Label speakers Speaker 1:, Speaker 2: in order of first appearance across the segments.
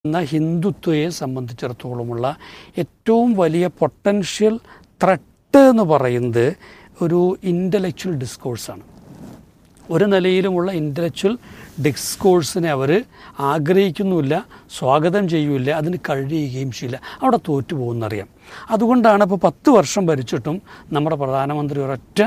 Speaker 1: എന്ന ഹിന്ദുത്വയെ സംബന്ധിച്ചിടത്തോളമുള്ള ഏറ്റവും വലിയ പൊട്ടൻഷ്യൽ ത്രട്ട് എന്ന് പറയുന്നത് ഒരു ഇൻ്റലക്ച്വൽ ഡിസ്കോഴ്സാണ് ഒരു നിലയിലുമുള്ള ഇൻ്റലക്ച്വൽ ഡിസ്കോഴ്സിനെ അവർ ആഗ്രഹിക്കുന്നുമില്ല സ്വാഗതം ചെയ്യൂല അതിന് കഴിയുകയും ചെയ്യില്ല അവിടെ തോറ്റു പോകുന്നറിയാം അതുകൊണ്ടാണ് ഇപ്പോൾ പത്ത് വർഷം ഭരിച്ചിട്ടും നമ്മുടെ പ്രധാനമന്ത്രി ഒരൊറ്റ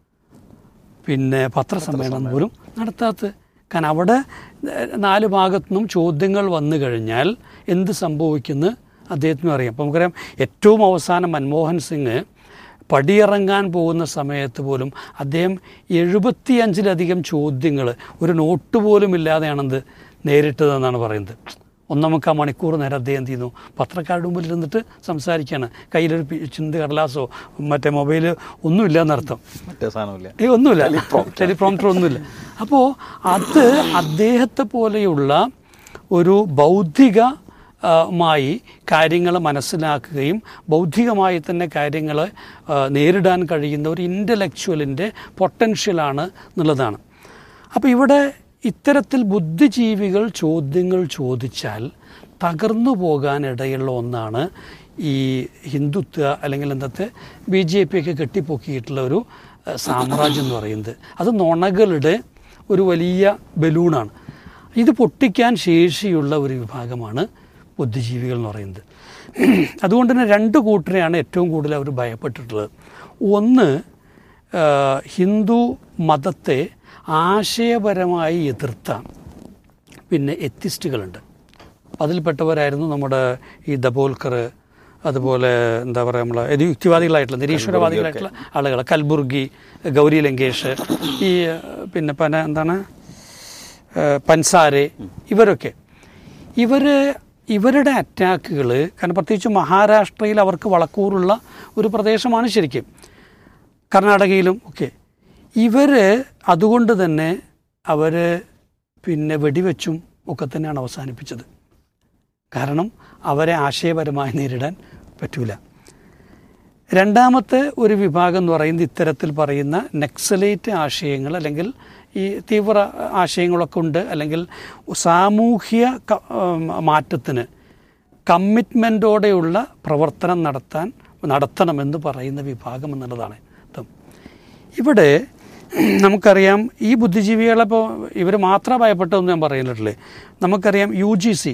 Speaker 1: പിന്നെ പത്രസമ്മേളനം പോലും നടത്താത്തത് കാരണം അവിടെ ഏഹ്, നാല് ഭാഗത്തു നിന്നും ചോദ്യങ്ങൾ വന്നു കഴിഞ്ഞാൽ എന്ത് സംഭവിക്കുന്നു അദ്ദേഹത്തിനും അറിയാം അപ്പം നമുക്കറിയാം ഏറ്റവും അവസാനം മൻമോഹൻ സിംഗ് പടിയിറങ്ങാൻ പോകുന്ന സമയത്ത് പോലും അദ്ദേഹം എഴുപത്തിയഞ്ചിലധികം ചോദ്യങ്ങൾ ഒരു നോട്ട് പോലും ഇല്ലാതെയാണെന്ത് നേരിട്ടതെന്നാണ് പറയുന്നത് ഒന്നമുക്കാ മണിക്കൂർ നേരം അദ്ദേഹം എന്ത് ചെയ്യുന്നു പത്രക്കാരുടെ മുമ്പിൽ ഇരുന്നിട്ട് സംസാരിക്കുകയാണ് കയ്യിലൊരു പി- ചിന്ത കടലാസോ മറ്റേ മൊബൈൽ ഒന്നുമില്ല എന്നർത്ഥം
Speaker 2: മറ്റേ സാധനമില്ല
Speaker 1: ഏയ് ഒന്നുമില്ല ടെലിപ്രോംപ്റ്റർ ഒന്നുമില്ല അപ്പോൾ അത് അദ്ദേഹത്തെ പോലെയുള്ള ഒരു ബൗദ്ധിക ആ, മായി കാര്യങ്ങൾ മനസ്സിലാക്കുകയും ബൗദ്ധികമായി തന്നെ കാര്യങ്ങൾ നേരിടാൻ കഴിയുന്ന ഒരു ഇൻ്റലക്ച്വലിൻ്റെ പൊട്ടൻഷ്യലാണ് എന്നുള്ളതാണ് അപ്പോൾ ഇവിടെ ഇത്തരത്തിൽ ബുദ്ധിജീവികൾ ചോദ്യങ്ങൾ ചോദിച്ചാൽ തകർന്നു പോകാനിടയുള്ള ഒന്നാണ് ഈ ഹിന്ദുത്വ അല്ലെങ്കിൽ എന്തത്തെ ബി ജെ പി ഒക്കെ കെട്ടിപ്പൊക്കിയിട്ടുള്ള ഒരു ഏഹ്, സാമ്രാജ്യം എന്ന് പറയുന്നത് അത് നുണകളുടെ ഒരു വലിയ ബലൂണാണ് ഇത് പൊട്ടിക്കാൻ ശേഷിയുള്ള ഒരു വിഭാഗമാണ് ബുദ്ധിജീവികൾ എന്ന് പറയുന്നത് അതുകൊണ്ട് തന്നെ രണ്ട് കൂട്ടരെയാണ് ഏറ്റവും കൂടുതൽ അവർ ഭയപ്പെട്ടിട്ടുള്ളത് ഒന്ന് ആ, ഹിന്ദു മതത്തെ ആശയപരമായി എതിർത്ത പിന്നെ എത്തിസ്റ്റുകളുണ്ട് അതിൽപ്പെട്ടവരായിരുന്നു നമ്മുടെ ഈ ദബോൽക്കർ അതുപോലെ എന്താ പറയുക നമ്മളെ ഇത് യുക്തിവാദികളായിട്ടുള്ള നിരീശ്വരവാദികളായിട്ടുള്ള ആളുകൾ കൽബുർഗി ഗൗരി ലങ്കേഷ് ഈ ആ, പിന്നെ പന എന്താണ് ആ, പൻസാരെ ഇവരൊക്കെ ഇവർ ഇവരുടെ അറ്റാക്കുകൾ കാരണം പ്രത്യേകിച്ച് മഹാരാഷ്ട്രയിൽ അവർക്ക് വളക്കൂറുള്ള ഒരു പ്രദേശമാണ് ശരിക്കും കർണാടകയിലും ഒക്കെ ഇവർ അതുകൊണ്ട് തന്നെ അവർ പിന്നെ വെടിവെച്ചും ഒക്കെ തന്നെയാണ് അവസാനിപ്പിച്ചത് കാരണം അവരെ ആശയപരമായി നേരിടാൻ പറ്റൂല രണ്ടാമത്തെ ഒരു വിഭാഗം എന്ന് പറയുന്നത് ഇത്തരത്തിൽ പറയുന്ന നെക്സലേറ്റ് ആശയങ്ങൾ അല്ലെങ്കിൽ ഈ തീവ്ര ആശയങ്ങളൊക്കെ ഉണ്ട് അല്ലെങ്കിൽ സാമൂഹ്യ ക- ഉം, മാറ്റത്തിന് കമ്മിറ്റ്മെൻറ്റോടെയുള്ള പ്രവർത്തനം നടത്താൻ നടത്തണമെന്ന് പറയുന്ന വിഭാഗം എന്നുള്ളതാണ് ഇതും ഇവിടെ നമുക്കറിയാം ഈ ബുദ്ധിജീവികളപ്പോൾ ഇവർ മാത്രം ഭയപ്പെട്ടതെന്ന് ഞാൻ പറയുന്നില്ലേ നമുക്കറിയാം U G C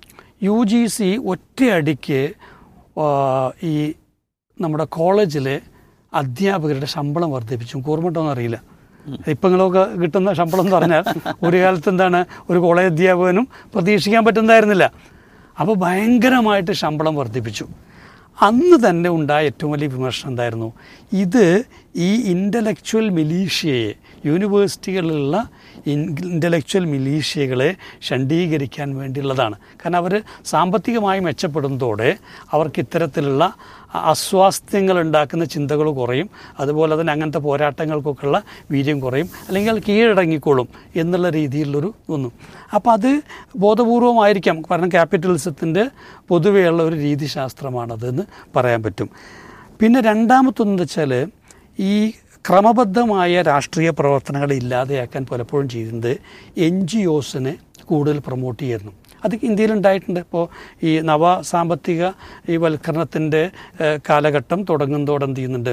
Speaker 1: U G C ഒറ്റയടിക്ക് ആ, ഈ നമ്മുടെ കോളേജിലെ അധ്യാപകരുടെ ശമ്പളം വർദ്ധിപ്പിച്ചു ഓർമ്മട്ടോന്നും അറിയില്ല ഇപ്പം നിങ്ങളൊക്കെ കിട്ടുന്ന ശമ്പളം എന്ന് പറഞ്ഞാൽ ഒരു കാലത്ത് എന്താണ് ഒരു കോളേജ് അധ്യാപകനും പ്രതീക്ഷിക്കാൻ പറ്റുന്നതായിരുന്നില്ല അപ്പോൾ ഭയങ്കരമായിട്ട് ശമ്പളം വർദ്ധിപ്പിച്ചു അന്ന് തന്നെ ഉണ്ടായ ഏറ്റവും വലിയ വിമർശനം എന്തായിരുന്നു ഇത് ഈ ഇൻ്റലക്ച്വൽ മിലീഷ്യയെ യൂണിവേഴ്സിറ്റികളിലുള്ള ഇൻ്റലക്ച്വൽ മിലീഷ്യകളെ ഷണ്ഡീകരിക്കാൻ വേണ്ടിയുള്ളതാണ് കാരണം അവർ സാമ്പത്തികമായി മെച്ചപ്പെടുന്നതോടെ അവർക്ക് ഇത്തരത്തിലുള്ള അസ്വാസ്ഥ്യങ്ങൾ ഉണ്ടാക്കുന്ന ചിന്തകൾ കുറയും അതുപോലെ തന്നെ അങ്ങനത്തെ പോരാട്ടങ്ങൾക്കൊക്കെയുള്ള വീര്യം കുറയും അല്ലെങ്കിൽ അത് കീഴടങ്ങിക്കോളും എന്നുള്ള രീതിയിലുള്ളൊരു ഒന്നും അപ്പോൾ അത് ബോധപൂർവമായിരിക്കാം കാരണം ക്യാപിറ്റലിസത്തിൻ്റെ പൊതുവെയുള്ള ഒരു രീതിശാസ്ത്രമാണതെന്ന് പറയാൻ പറ്റും പിന്നെ രണ്ടാമത്തൊന്ന് വെച്ചാൽ ഈ ക്രമബദ്ധമായ രാഷ്ട്രീയ പ്രവർത്തനങ്ങളെ ഇല്ലാതെയാക്കാൻ പലപ്പോഴും ചെയ്യുന്നത് എൻ ജി ഒസിനെ കൂടുതൽ പ്രൊമോട്ട് ചെയ്യുന്നു അത് ഇന്ത്യയിലുണ്ടായിട്ടുണ്ട് ഇപ്പോൾ ഈ നവ സാമ്പത്തിക ഈ വൽക്കരണത്തിൻ്റെ ഏഹ്, കാലഘട്ടം തുടങ്ങുന്നതോടെ എന്ത് ചെയ്യുന്നുണ്ട്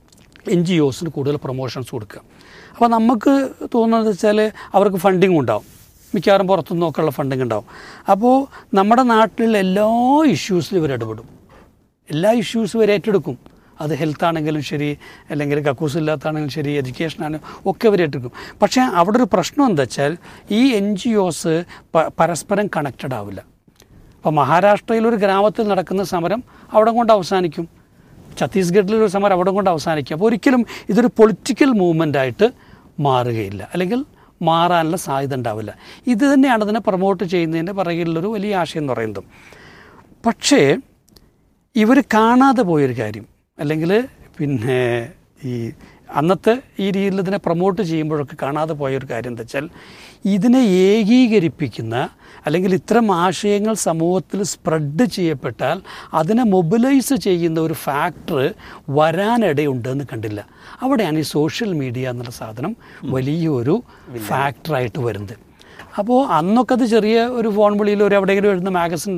Speaker 1: എൻ ജി ഒസിന് കൂടുതൽ പ്രൊമോഷൻസ് കൊടുക്കുക അപ്പോൾ നമുക്ക് തോന്നുന്നത് വെച്ചാൽ അവർക്ക് ഫണ്ടിങ് ഉണ്ടാവും മിക്കവാറും പുറത്തുനിന്നൊക്കെ ഉള്ള ഫണ്ടിങ് ഉണ്ടാവും അപ്പോൾ നമ്മുടെ നാട്ടിൽ എല്ലാ ഇഷ്യൂസിലും ഇവർ ഇടപെടും എല്ലാ ഇഷ്യൂസും ഇവർ ഏറ്റെടുക്കും അത് ഹെൽത്ത് ആണെങ്കിലും ശരി അല്ലെങ്കിൽ കക്കൂസ് ഇല്ലാത്താണെങ്കിലും ശരി എഡ്യൂക്കേഷൻ ആണെങ്കിലും ഒക്കെ അവർ ഏറ്റെടുക്കും പക്ഷേ അവിടെ ഒരു പ്രശ്നം എന്താ വെച്ചാൽ ഈ എൻ ജി ഒസ് പരസ്പരം കണക്റ്റഡ് ആവില്ല അപ്പോൾ മഹാരാഷ്ട്രയിൽ ഒരു ഗ്രാമത്തിൽ നടക്കുന്ന സമരം അവിടെ കൊണ്ട് അവസാനിക്കും ഛത്തീസ്ഗഡിലൊരു സമരം അവിടെ കൊണ്ട് അവസാനിക്കും അപ്പോൾ ഒരിക്കലും ഇതൊരു പൊളിറ്റിക്കൽ മൂവ്മെൻ്റ് ആയിട്ട് മാറുകയില്ല അല്ലെങ്കിൽ മാറാനുള്ള സാധ്യത ഉണ്ടാവില്ല ഇത് തന്നെയാണ് അതിനെ പ്രൊമോട്ട് ചെയ്യുന്നതിൻ്റെ പിറകിലുള്ളൊരു വലിയ ആശയം എന്ന് പറയുന്നത് പക്ഷേ ഇവർ കാണാതെ പോയൊരു കാര്യം അല്ലെങ്കിൽ പിന്നെ ഈ അന്നത്തെ ഈ രീതിയിൽ ഇതിനെ പ്രൊമോട്ട് ചെയ്യുമ്പോഴൊക്കെ കാണാതെ പോയൊരു കാര്യം എന്താ വെച്ചാൽ ഇതിനെ ഏകീകരിപ്പിക്കുന്ന അല്ലെങ്കിൽ ഇത്തരം ആശയങ്ങൾ സമൂഹത്തിൽ സ്പ്രെഡ് ചെയ്യപ്പെട്ടാൽ അതിനെ മൊബിലൈസ് ചെയ്യുന്ന ഒരു ഫാക്ടർ വരാനിടയുണ്ടെന്ന് കണ്ടില്ല അവിടെയാണ് ഈ സോഷ്യൽ മീഡിയ എന്നുള്ള സാധനം വലിയൊരു ഫാക്ടറായിട്ട് വരുന്നത് അപ്പോൾ അന്നൊക്കെ അത് ചെറിയ ഒരു ഫോൺ വിളിയിൽ ഒരു എവിടെയെങ്കിലും എഴുതുന്ന മാഗസിൻ